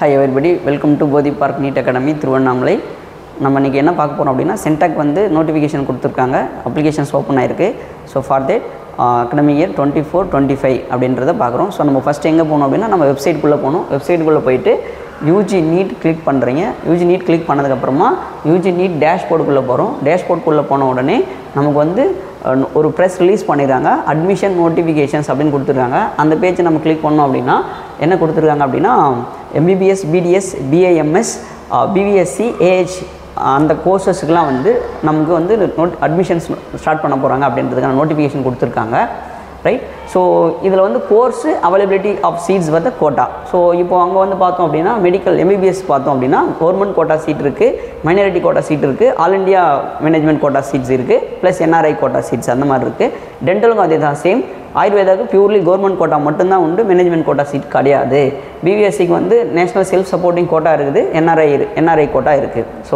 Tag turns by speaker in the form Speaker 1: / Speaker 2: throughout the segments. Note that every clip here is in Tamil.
Speaker 1: hi everybody welcome to Bodhi park NEET academy Tiruvannamalai நம்ம இன்றைக்கி என்ன பார்க்க போகிறோம் அப்படின்னா சென்டாக் வந்து நோட்டிஃபிகேஷன் கொடுத்துருக்காங்க அப்ளிகேஷன்ஸ் ஓப்பன் ஆயிருக்கு so for that academic year twenty four twenty five அப்படின்றத பார்க்குறோம் ஸோ நம்ம ஃபஸ்ட் எங்கே போகணும் அப்படின்னா நம்ம வெப்சைட்குள்ளே போகணும் வெப்சைட்டுக்குள்ளே போயிட்டு யூஜி நீட் கிளிக் பண்ணுறீங்க யூஜி நீட் கிளிக் பண்ணதுக்கப்புறமா யூஜி நீட் டேஷ்போர்டுக்குள்ளே போகிறோம் டேஷ்போர்டுக்குள்ளே போன உடனே நமக்கு வந்து அஹ், ஒரு ப்ரெஸ் ரிலீஸ் பண்ணிடுறாங்க அட்மிஷன் நோட்டிஃபிகேஷன்ஸ் அப்படின்னு கொடுத்துருக்காங்க அந்த பேஜை நம்ம கிளிக் பண்ணோம் அப்படின்னா என்ன கொடுத்துருக்காங்க அப்படின்னா எம்பிபிஎஸ் பிடிஎஸ் பிஏஎம்எஸ் பிவிஎஸ்சி ஏஹெச் அந்த கோர்சஸ்க்குலாம் வந்து நமக்கு வந்து நோட் அட்மிஷன்ஸ் ஸ்டார்ட் பண்ண போகிறாங்க அப்படின்றதுக்கான நோட்டிஃபிகேஷன் கொடுத்துருக்காங்க ரைட் ஸோ இதில் வந்து கோர்ஸு அவைலபிலிட்டி ஆஃப் சீட்ஸ் வந்து கோட்டா ஸோ இப்போ அங்கே வந்து பார்த்தோம் அப்படின்னா மெடிக்கல் எம்பிபிஎஸ் பார்த்தோம் அப்படின்னா கவர்மெண்ட் கோட்டா சீட் இருக்குது மைனாரிட்டி கோட்டா சீட் இருக்குது all India management quota seats இருக்குது ப்ளஸ் என்ஆர்ஐ கோட்டா சீட்ஸ் அந்த மாதிரி இருக்குது டென்டலுக்கும் அதே தான் சேம் ஆயுர்வேதாவுக்கு பியூர்லி கவர்மெண்ட் கோட்டா மட்டும்தான் உண்டு மேனேஜ்மெண்ட் கோட்டா சீட் கிடையாது பிபிஎஸ்சிக்கு வந்து நேஷனல் செல்ஃப் சப்போர்ட்டிங் கோட்டா இருக்குது என்ஆர்ஐ என்ஆர்ஐ கோட்டா இருக்குது ஸோ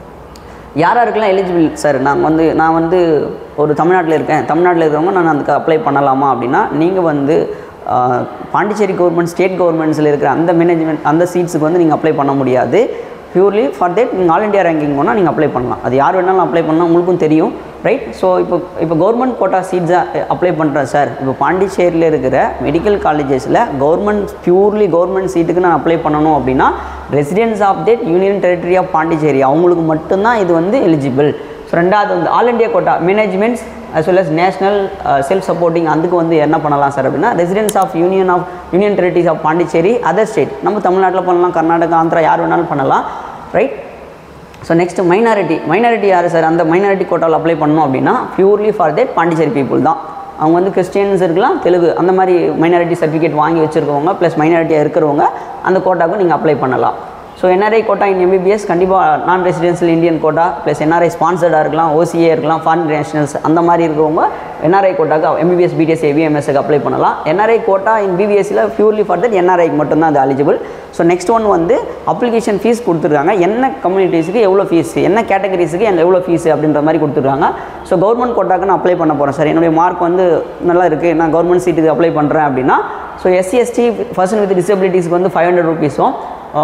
Speaker 1: யார் யாருக்கெல்லாம் எலிஜிபிள் சார் நான் வந்து நான் வந்து ஒரு தமிழ்நாட்டில் இருக்கேன் தமிழ்நாட்டில் இருக்கிறவங்க நான் அதுக்கு அப்ளை பண்ணலாமா அப்படின்னா நீங்கள் வந்து ஆஹ், பாண்டிச்சேரி கவர்மெண்ட் ஸ்டேட் கவர்மெண்ட்ஸில் இருக்கிற அந்த மேனேஜ்மெண்ட் அந்த சீட்ஸுக்கு வந்து நீங்கள் அப்ளை பண்ண முடியாது பியூர்லி ஃபார் தட் நீங்கள் ஆல் இண்டியா ரேங்கிங் போனால் நீங்கள் அப்ளை பண்ணலாம் அது யார் வேணாலும் அப்ளை பண்ணால் உங்களுக்கும் தெரியும் ரைட் ஸோ இப்போ இப்போ கவர்மெண்ட் கோட்டா சீட்ஸாக அப்ளை பண்ணுறேன் சார் இப்போ பாண்டிச்சேரியில் இருக்கிற மெடிக்கல் காலேஜஸில் கவர்மெண்ட் பியூர்லி கவர்மெண்ட் சீட்டுக்கு நான் அப்ளை பண்ணணும் அப்படின்னா residence of that union territory of Pondicherry அவங்களுக்கு மட்டும்தான் இது வந்து எலிஜிபிள் ஸோ ரெண்டாவது வந்து all India quota managements as well as national self supporting அதுக்கு வந்து என்ன பண்ணலாம் சார் அப்படின்னா residence of union of union territories of Pondicherry other state நம்ம தமிழ்நாட்டில் பண்ணலாம் கர்நாடகா ஆந்திரா யார் வேணாலும் பண்ணலாம் right so next minority minority யார் சார் அந்த மைனாரிட்டி கோட்டாவில் அப்ளை பண்ணோம் அப்படின்னா purely for that Pondicherry people தான் அவங்க வந்து கிறிஸ்டியன்ஸ் இருக்கலாம் தெலுங்கு அந்த மாதிரி மைனாரிட்டி சர்டிஃபிகேட் வாங்கி வச்சுருக்கவங்க ப்ளஸ் மைனாரிட்டியாக இருக்கிறவங்க அந்த கோட்டாவுக்கு நீங்கள் அப்ளை பண்ணலாம் so NRI quota in MBBS கண்டிப்பாக நான் residential Indian quota plus NRI ஸ்பான்சர்டாக இருக்கலாம் ஓசிஏ இருக்கலாம் ஃபாரின் நேஷனல்ஸ் அந்த மாதிரி இருக்கிறவங்க என்ஆர்ஐ கோட்டாக்கு எம்பிபிஎஸ் பிடிஎஸ் ஏவிஎம்எஸ்க்கு அப்ளை பண்ணலாம் என்ஆர்ஐ கோட்டா இன் பிபிஎஸ்சியில் பியூர்லி ஃபார் தட் என்ஆர்ஐக்கு மட்டும்தான் அது எலிஜிபிள் ஸோ நெக்ஸ்ட் ஒன் வந்து அப்ளிகேஷன் ஃபீஸ் கொடுத்துருக்காங்க என்ன கம்யூனிட்டிஸுக்கு எவ்வளோ ஃபீஸ் என்ன கேட்டகரிஸுக்கு என்ன எவ்வளோ ஃபீஸ் அப்படின்ற மாதிரி கொடுத்துருக்காங்க ஸோ கவர்மெண்ட் கோட்டாக்கு நான் அப்ளை பண்ண போகிறேன் சார் என்னுடைய மார்க் வந்து நல்லா இருக்குது நான் கவர்மெண்ட் சீட்டுக்கு அப்ளை பண்ணுறேன் அப்படின்னா so SC ST person with டிசபிலிட்டிஸ்க்கு வந்து ஃபைவ் ஹண்ட்ரட் ருபீஸும்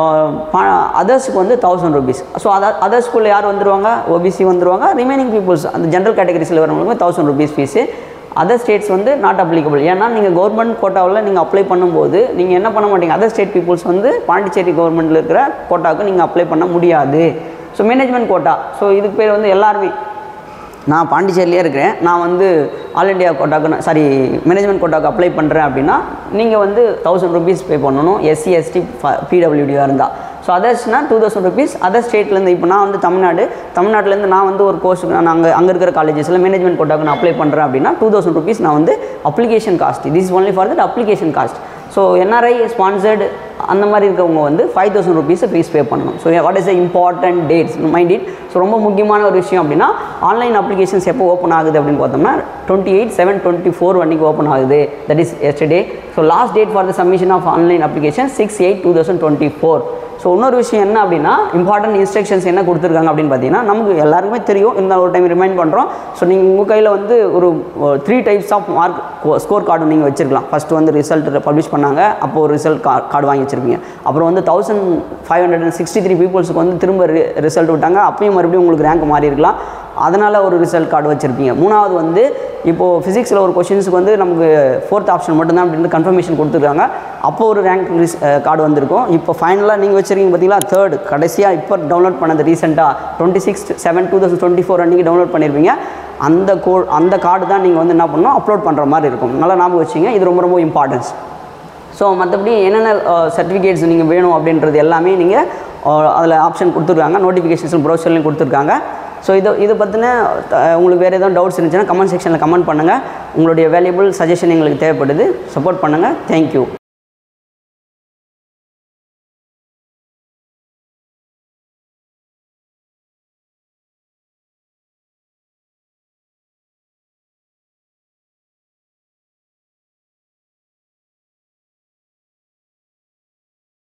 Speaker 1: அதர்ஸுக்கு வந்து தௌசண்ட் ருபீஸ் ஸோ அதர் அதர்ஸ்குள்ளே யார் வந்துருவாங்க ஓபிசி வந்துருவாங்க ரிமைனிங் பீப்புள்ஸ் அந்த ஜென்ரல் கேட்டகரிஸில் வரவங்களுக்கு thousand rupees fees other states வந்து நாட் அப்ளிகபிள் ஏன்னா நீங்கள் கவர்மெண்ட் கோட்டாவில் நீங்கள் அப்ளை பண்ணும்போது நீங்கள் என்ன பண்ண மாட்டீங்க அதர் ஸ்டேட் பீப்புள்ஸ் வந்து பாண்டிச்சேரி கவர்மெண்ட்டில் இருக்கிற கோட்டாவுக்கு நீங்கள் அப்ளை பண்ண முடியாது ஸோ மேனேஜ்மெண்ட் கோட்டா ஸோ இதுக்கு பேர் வந்து எல்லாருமே நான் பாண்டிச்சேரியிலே இருக்கிறேன் நான் வந்து ஆல் இண்டியா கோட்டாக்கு சாரி மேனேஜ்மெண்ட் கோட்டாக்கு அப்ளை பண்ணுறேன் அப்படின்னா நீங்கள் வந்து தௌசண்ட் ருபீஸ் பே பண்ணணும் எஸ்சி எஸ்டி பிடபிள்யூடியாக இருந்தால் ஸோ அதர்ஸ்னா டூ தௌசண்ட் ருபீஸ் அதர் ஸ்டேட்லேருந்து இப்போ நான் வந்து தமிழ்நாடு தமிழ்நாட்டிலேருந்து நான் வந்து ஒரு கோர்ஸுக்கு நான் அங்கே அங்கே இருக்கிற காலேஜஸில் மேனேஜ்மெண்ட் கோட்டாக்கு நான் அப்ளை பண்ணுறேன் அப்படின்னா டூ தௌசண்ட் ருபீஸ் நான் வந்து application cost this only for that application cost so NRI sponsored அந்த மாதிரி இருக்கவங்க வந்து ஃபைவ் தௌசண்ட் ருபீஸை ஃபீஸ் பே பண்ணணும் so what is the important dates mind it so ரொம்ப முக்கியமான ஒரு விஷயம் அப்படின்னா ஆன்லைன் அப்ளிகேஷன்ஸ் எப்போ ஓப்பன் ஆகுது அப்படின்னு பார்த்தோம்னா twenty eight seven twenty four அன்றைக்கி ஓப்பன் ஆகுது that is yesterday so last date for the submission of online application six eight two thousand twenty four so இன்னொரு விஷயம் என்ன அப்படின்னா இம்பார்ட்டன்ட் இன்ஸ்ட்ரக்ஷன்ஸ் என்ன கொடுத்துருக்காங்க அப்படின்னு பார்த்தீங்கன்னா நமக்கு எல்லாருக்குமே தெரியும் இருந்தாலும் ஒரு டைம் ரிமைண்ட் பண்ணுறோம் ஸோ நீங்கள் உங்கள் கையில் வந்து ஒரு three types of mark score card நீங்கள் வச்சிருக்கலாம் ஃபஸ்ட் வந்து ரிசல்ட் பப்ளிஷ் பண்ணாங்க அப்போ ஒரு ரிசல்ட் கார்டு வாங்கி வச்சிருப்பீங்க அப்புறம் வந்து thousand five hundred and sixty three பீப்புள்ஸ்க்கு வந்து திரும்ப ரிசல்ட் விட்டாங்க அப்பயும் மறுபடியும் உங்களுக்கு ரேங்க் மாறி இருக்கலாம் அதனால் ஒரு ரிசல்ட் கார்டு வச்சுருப்பீங்க மூணாவது வந்து இப்போது ஃபிசிக்ஸில் ஒரு கொஷின்ஸுக்கு வந்து நமக்கு ஃபோர்த் ஆப்ஷன் மட்டும்தான் அப்படின்னு கன்ஃபர்மேஷன் கொடுத்துருக்காங்க அப்போ ஒரு ரேங்க் லிஸ் கார்டு வந்திருக்கும் இப்போ ஃபைனலாக நீங்கள் வச்சுருக்கீங்க பார்த்தீங்களா தேர்ட் கடைசியாக இப்போ டவுன்லோட் பண்ணது ரீசெண்டாக twenty six seven two thousand twenty four அன்றைக்கி டவுன்லோட் பண்ணியிருப்பீங்க அந்த கோ அந்த கார்டு தான் நீங்கள் வந்து என்ன பண்ணணும் அப்லோட் பண்ணுற மாதிரி இருக்கும் நல்லா ஞாபகம் வச்சிங்க இது ரொம்ப ரொம்ப இம்பார்ட்டன்ஸ் ஸோ மற்றபடி என்னென்ன சர்டிஃபிகேட்ஸ் நீங்கள் வேணும் அப்படின்றது எல்லாமே நீங்கள் அதில் ஆப்ஷன் கொடுத்துருக்காங்க நோட்டிஃபிகேஷன்ஸ் ப்ரௌசர்லையும் கொடுத்துருக்காங்க ஸோ இது இது பற்றின உங்களுக்கு வேறு எதுவும் டவுட்ஸ் இருந்துச்சுன்னா கமெண்ட் செக்ஷனில் கமெண்ட் பண்ணுங்கள் உங்களுடைய வேல்யூபிள் சஜஷன் எங்களுக்கு தேவைப்படுது சப்போர்ட் பண்ணுங்கள் தேங்க்யூ